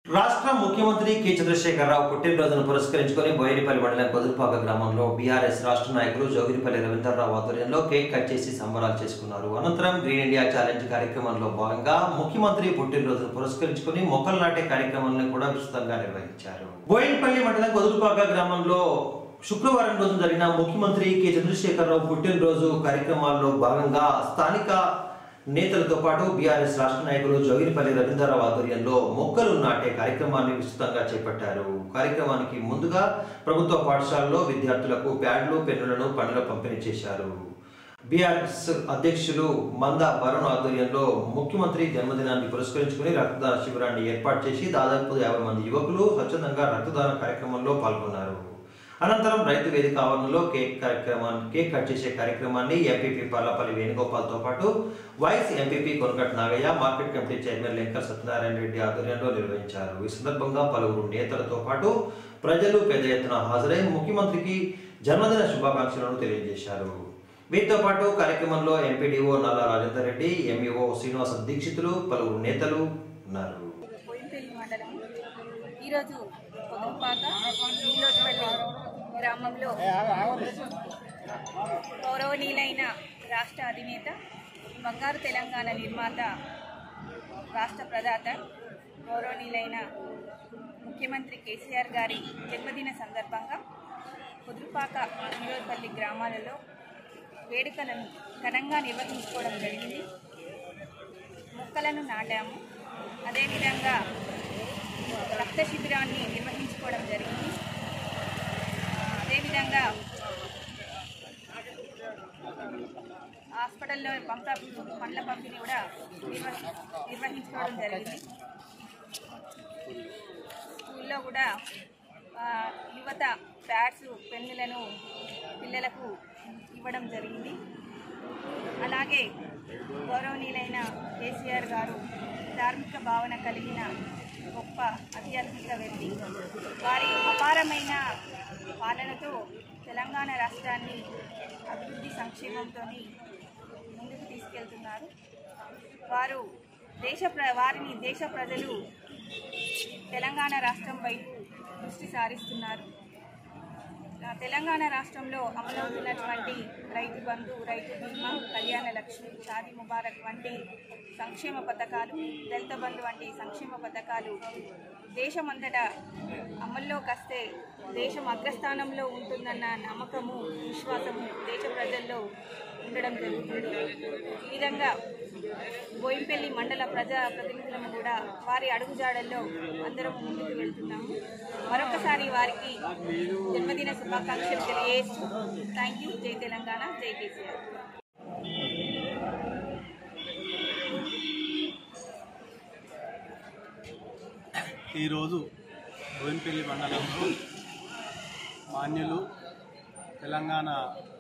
రాష్ట్ర ముఖ్యమంత్రి కె చంద్రశేఖరరావు పుట్టినరోజును పురస్కరించుకొని బోయినపల్లి మండలం కొదురుపాక గ్రామంలో బీఆర్ఎస్ రాష్ట్ర నాయకులు జోగినిపల్లి రవీంద్రరావు ఆధ్వర్యంలో కేక్ కట్ చేసి సంబరాలు చేసుకున్నారు అనంతరం గ్రీన్ ఇండియా ఛాలెంజ్ కార్యక్రమంలో భాగంగా ముఖ్యమంత్రి పుట్టినరోజును పురస్కరించుకొని మొక్కలు నాటే కార్యక్రమాలను కూడా విస్తృతంగా నిర్వహించారు బోయినపల్లి మండలం కొదురుపాక గ్రామంలో శుక్రవారం రోజు జరిగిన ముఖ్యమంత్రి కె చంద్రశేఖరరావు పుట్టినరోజు కార్యక్రమాల్లో భాగంగా స్థానిక నేతలతో పాటు బీఆర్ఎస్ రాష్ట్ర నాయకులు జోగినిపల్లి రవీంద్రరావు ఆధ్వర్యంలో మొక్కలు నాటే కార్యక్రమాన్ని విస్తృతంగా చేపట్టారు కార్యక్రమానికి ముందుగా ప్రభుత్వ పాఠశాలలో విద్యార్థులకు ప్యాడ్లు పెన్నులను పండ్ల పంపిణీ చేశారు బీఆర్ఎస్ అధ్యక్షులు మంద వరుణ్ ఆధ్వర్యంలో ముఖ్యమంత్రి జన్మదినాన్ని పురస్కరించుకుని రక్తదాన శిబిరాన్ని ఏర్పాటు చేసి దాదాపు యాభై మంది యువకులు స్వచ్ఛందంగా రక్తదాన కార్యక్రమంలో పాల్గొన్నారు అనంతరం రైతు వేదిక ఆవరణలో కేక్ కార్యక్రమాన్ని కేక్ కట్ చేసే కార్యక్రమాన్ని ఎంపీపీ పర్లపల్లి వేణుగోపాల్తో పాటు vice MPP Konakat Nagaiah market committee chairman Lenkar Satyanarayana Reddy ఆధ్వర్యంలో నిర్వహించారు ఈ సందర్భంగా పలువురు నేతలతో పాటు ప్రజలు పెద్ద ఎత్తున హాజరై ముఖ్యమంత్రికి జన్మదిన శుభాకాంక్షలను తెలియజేశారు వీటితో పాటు కార్యక్రమంలో ఎంపీడీఓ నల్ల రాజేందర్ రెడ్డి ఎంఈఓ శ్రీనివాస దీక్షితులు పలువురు నేతలు ఉన్నారు పోయినపల్లి మండలం ఈరోజు పొదుపాక నీలోజపల్లి గ్రామంలో గౌరవనీయులైన రాష్ట్ర అధినేత బంగారు తెలంగాణ నిర్మాత రాష్ట్ర ప్రదాత గౌరవనీయులైన ముఖ్యమంత్రి కేసీఆర్ గారి జన్మదిన సందర్భంగా కుదురుపాక నీలోజపల్లి గ్రామాలలో వేడుకలను ఘనంగా నిర్వహించుకోవడం జరిగింది మొక్కలను నాటాము అదేవిధంగా రక్త శిబిరాన్ని నిర్వహించుకోవడం జరిగింది అదేవిధంగా హాస్పిటల్లో పంప పండ్ల పంపిణీ కూడా నిర్వ నిర్వహించుకోవడం జరిగింది స్కూల్లో కూడా ఆ, యువత ప్యాడ్స్ పెన్నులను పిల్లలకు ఇవ్వడం జరిగింది అలాగే గౌరవనీయులైన కేసీఆర్ గారు ధార్మిక భావన కలిగిన గొప్ప ఆధ్యాత్మిక వ్యక్తి వారి అపారమైన పాలనతో తెలంగాణ రాష్ట్రాన్ని అభివృద్ధి సంక్షేమంతో ముందుకు తీసుకెళ్తున్నారు వారు దేశ ప్ర వారిని దేశ ప్రజలు తెలంగాణ రాష్ట్రం వైపు దృష్టి సారిస్తున్నారు ఆ, తెలంగాణ రాష్ట్రంలో అమలవుతున్నటువంటి రైతు బంధు రైతు బీమా కళ్యాణ లక్ష్మి షాదీ ముబారక్ వంటి సంక్షేమ పథకాలు దళిత బంధు వంటి సంక్షేమ పథకాలు దేశమంతటా అమల్లోకి వస్తే దేశం అగ్రస్థానంలో ఉంటుందన్న నమ్మకము విశ్వాసము దేశ ప్రజల్లో ఉండడం జరుగుతుంది ఈ విధంగా బోయింపల్లి మండల ప్రజా ప్రతినిధులము కూడా వారి అడుగుజాడల్లో అందరం ముందుకు వెళ్తున్నాము మరొకసారి వారికి జన్మదిన శుభాకాంక్షలు తెలియజేస్తూ థ్యాంక్ యూ జై తెలంగాణ జై కేసీఆర్ ఈరోజు బోయినపల్లి మండలంలో మాన్యులు తెలంగాణ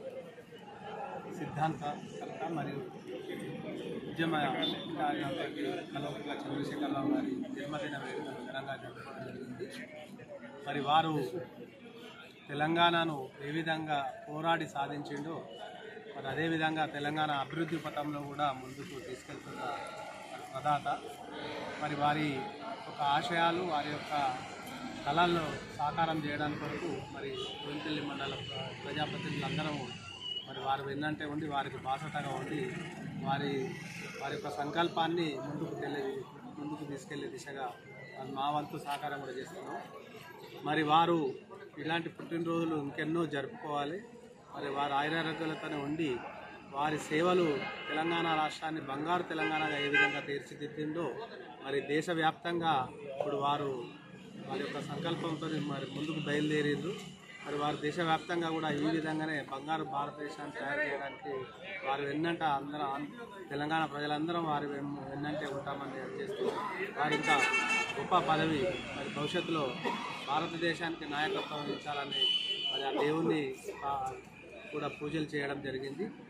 సిద్ధాంతకర్త మరియు ఉద్యమ కలవకుల చంద్రశేఖరరావు గారి జన్మదిన వేడుకలు ఘనంగా జరుపుకోవడం జరిగింది మరి వారు తెలంగాణను ఏ విధంగా పోరాడి సాధించిండో మరి అదేవిధంగా తెలంగాణ అభివృద్ధి పథంలో కూడా ముందుకు తీసుకెళ్తున్న మరి ప్రదాత మరి వారి యొక్క ఆశయాలు వారి యొక్క కళల్లో సాకారం చేయడానికి వరకు మరి కోయినపల్లి మండల ప్ర- ప్రజాప్రతినిధులందరము మరి వారు వెన్నంటే ఉండి వారికి బాసటగా ఉండి వారి వారి యొక్క సంకల్పాన్ని ముందుకు వెళ్ళే ముందుకు తీసుకెళ్లే దిశగా మరి మా వంతు సహకారం కూడా చేస్తున్నాం మరి వారు ఇలాంటి పుట్టినరోజులు ఇంకెన్నో జరుపుకోవాలి మరి వారు ఆయురారోగ్యాలతోనే ఉండి వారి సేవలు తెలంగాణ రాష్ట్రాన్ని బంగారు తెలంగాణగా ఏ విధంగా తీర్చిదిద్దిందో మరి దేశవ్యాప్తంగా ఇప్పుడు వారు వారి యొక్క సంకల్పంతో మరి ముందుకు బయలుదేరిండ్రు మరి వారు దేశవ్యాప్తంగా కూడా ఈ విధంగానే బంగారు భారతదేశాన్ని తయారు చేయడానికి వారు వెన్నంట అందరం ఆం- తెలంగాణ ప్రజలందరం వారి వెన్- వెన్నంటే ఉంటామని చేస్తూ వారి ఇంకా గొప్ప పదవి మరి భవిష్యత్తులో భారతదేశానికి నాయకత్వం వహించాలని మరి ఆ దేవుణ్ణి ఆ, కూడా పూజలు చేయడం జరిగింది